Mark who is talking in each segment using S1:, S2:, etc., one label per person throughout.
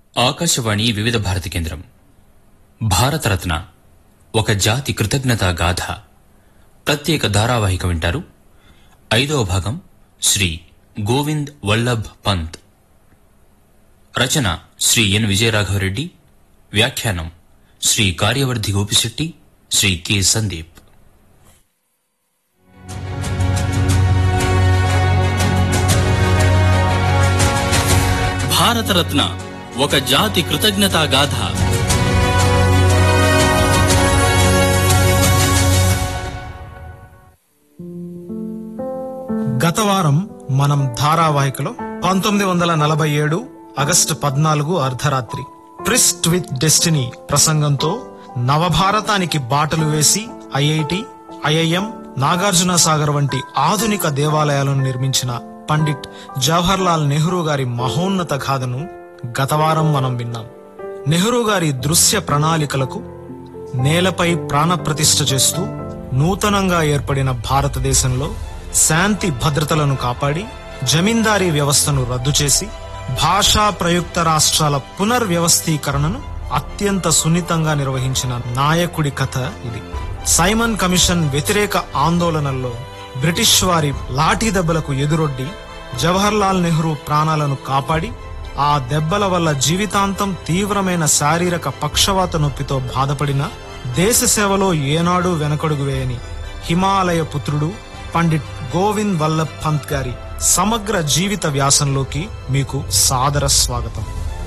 S1: ఆకాశవాణి వివిధ భారతి కేంద్రం భారతరత్న ఒక జాతి కృతజ్ఞతా గాథ ప్రత్యేక ధారావాహిక వింటారు ఐదవ భాగం శ్రీ గోవింద్ వల్లభ్ పంత్ రచన శ్రీ ఎన్ విజయరాఘవరెడ్డి వ్యాఖ్యానం శ్రీ కార్యవర్ధి గోపిశెట్టి శ్రీ కె సందీప్ భారతరత్న ఒక జాతి కృతజ్ఞతా గాథ
S2: గత వారం మనం ధారావాహికలో పంతొమ్మిది వందల నలభై ఏడు ఆగస్టు పద్నాలుగు అర్ధరాత్రి ట్రిస్ట్ విత్ డెస్టినీ ప్రసంగంతో నవభారతానికి బాటలు వేసి ఐఐటి ఐఐఎం నాగార్జున సాగర్ వంటి ఆధునిక దేవాలయాలను నిర్మించిన పండిట్ జవహర్లాల్ నెహ్రూ గారి మహోన్నత గాథను గత వారం మనం విన్నాం నెహ్రూ గారి దృశ్య ప్రణాళికలకు నేలపై ప్రాణప్రతిష్ఠ చేస్తూ నూతనంగా ఏర్పడిన భారతదేశంలో శాంతి భద్రతలను కాపాడి జమీందారీ వ్యవస్థను రద్దు చేసి భాషా ప్రయుక్త రాష్ట్రాల పునర్వ్యవస్థీకరణను అత్యంత సున్నితంగా నిర్వహించిన నాయకుడి కథ ఇది సైమన్ కమిషన్ వ్యతిరేక ఆందోళనల్లో బ్రిటిష్ వారి లాఠీ దెబ్బలకు ఎదురొడ్డి జవహర్లాల్ నెహ్రూ ప్రాణాలను కాపాడి ఆ దెబ్బల వల్ల జీవితాంతం తీవ్రమైన శారీరక పక్షవాత నొప్పితో బాధపడిన దేశ సేవలో ఏనాడూ వెనకడుగు వేయని హిమాలయ పుత్రుడు పండిట్ గోవింద్ వల్లభ్ పంత్ గారి సమగ్ర జీవిత వ్యాసంలోకి మీకు సాదర స్వాగతం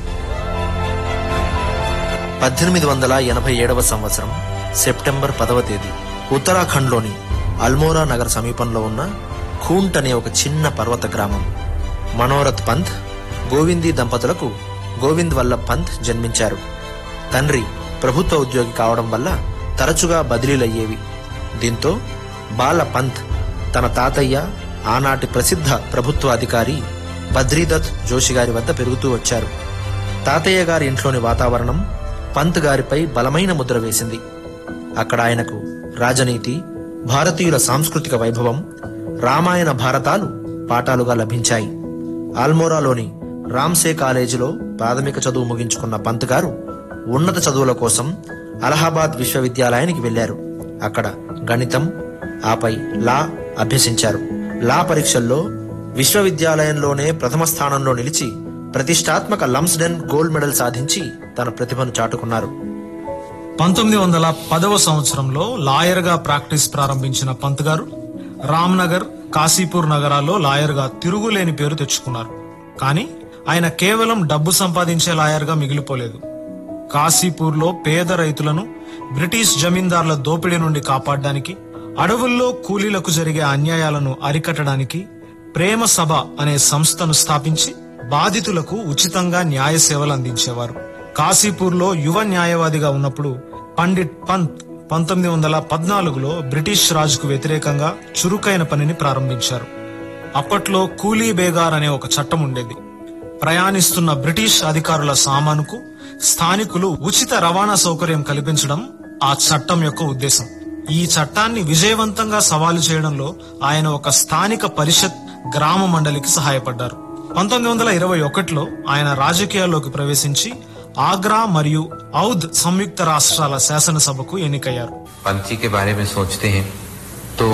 S3: పద్దెనిమిది వందల ఎనభై ఏడవ సంవత్సరం సెప్టెంబర్ పదవ తేదీ ఉత్తరాఖండ్లోని అల్మోరా నగర సమీపంలో ఉన్న ఖూంట్ అనే ఒక చిన్న పర్వత గ్రామం మనోరథ్ పంత్ గోవింది దంపతులకు గోవింద్ వల్లభ్ పంత్ జన్మించారు తండ్రి ప్రభుత్వ ఉద్యోగి కావడం వల్ల తరచుగా బదిలీలయ్యేవి దీంతో బాల పంత్ తన తాతయ్య ఆనాటి ప్రసిద్ధ ప్రభుత్వ అధికారి బద్రీదత్ జోషి గారి వద్ద పెరుగుతూ వచ్చారు తాతయ్య గారి ఇంట్లోని వాతావరణం పంత్ గారిపై బలమైన ముద్ర వేసింది అక్కడ ఆయనకు రాజనీతి భారతీయుల సాంస్కృతిక వైభవం రామాయణ భారతాలు పాఠాలుగా లభించాయి ఆల్మోరాలోని రామ్సే కాలేజీలో ప్రాథమిక చదువు ముగించుకున్న పంత్ గారు ఉన్నత చదువుల కోసం అలహాబాద్ విశ్వవిద్యాలయానికి వెళ్లారు అక్కడ గణితం ఆపై లా అభ్యసించారు లా పరీక్షల్లో విశ్వవిద్యాలయంలోనే ప్రథమ స్థానంలో నిలిచి ప్రతిష్టాత్మక లంస్డెన్ గోల్డ్ మెడల్ సాధించి తన ప్రతిభను చాటుకున్నారు
S2: పంతొమ్మిది వందల పదవ సంవత్సరంలో లాయర్ గా ప్రాక్టీస్ ప్రారంభించిన పంత్ గారు రామ్నగర్ కాశీపూర్ నగరాల్లో లాయర్ గా తిరుగులేని పేరు తెచ్చుకున్నారు కానీ ఆయన కేవలం డబ్బు సంపాదించే లాయర్ గా మిగిలిపోలేదు కాశీపూర్లో పేద రైతులను బ్రిటిష్ జమీందార్ల దోపిడీ నుండి కాపాడడానికి అడవుల్లో కూలీలకు జరిగే అన్యాయాలను అరికట్టడానికి ప్రేమ సభ అనే సంస్థను స్థాపించి బాధితులకు ఉచితంగా న్యాయ సేవలు అందించేవారు కాశీపూర్లో యువ న్యాయవాదిగా ఉన్నప్పుడు పండిట్ పంత్ పంతొమ్మిది వందల పద్నాలుగులో బ్రిటిష్ రాజుకు వ్యతిరేకంగా చురుకైన పనిని ప్రారంభించారు అప్పట్లో కూలీ బేగార్ అనే ఒక చట్టం ఉండేది ప్రయాణిస్తున్న బ్రిటిష్ అధికారుల సామానుకు స్థానికులు ఉచిత రవాణా సౌకర్యం కల్పించడం ఆ చట్టం యొక్క ఉద్దేశం ఈ చట్టాన్ని విజయవంతంగా సవాలు చేయడంలో ఆయన ఒక స్థానిక పరిషత్ గ్రామ మండలికి సహాయపడ్డారు పంతొమ్మిది వందల ఇరవై ఒకటిలో ఆయన రాజకీయాల్లోకి ప్రవేశించి ఆగ్రా మరియు ఔద్ సంయుక్త రాష్ట్రాల శాసనసభకు ఎన్నికయ్యారు
S4: पंथी के बारे में सोचते हैं तो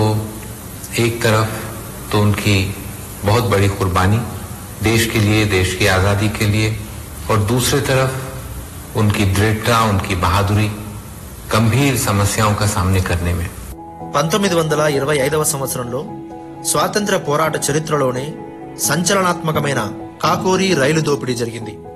S4: एक तरफ तो उनकी बहुत बड़ी कुर्बानी देश के लिए देश की आज़ादी के लिए और दूसरी तरफ उनकी दृढ़ता उनकी बहादुरी गंभीर समस्याओं का सामने करने में
S3: పంతొమ్మిది వందల ఇరవై ఐదవ సంవత్సరంలో స్వాతంత్ర పోరాట చరిత్రలోనే సంచలనాత్మకమైన కాకోరీ రైలు దోపిడీ జరిగింది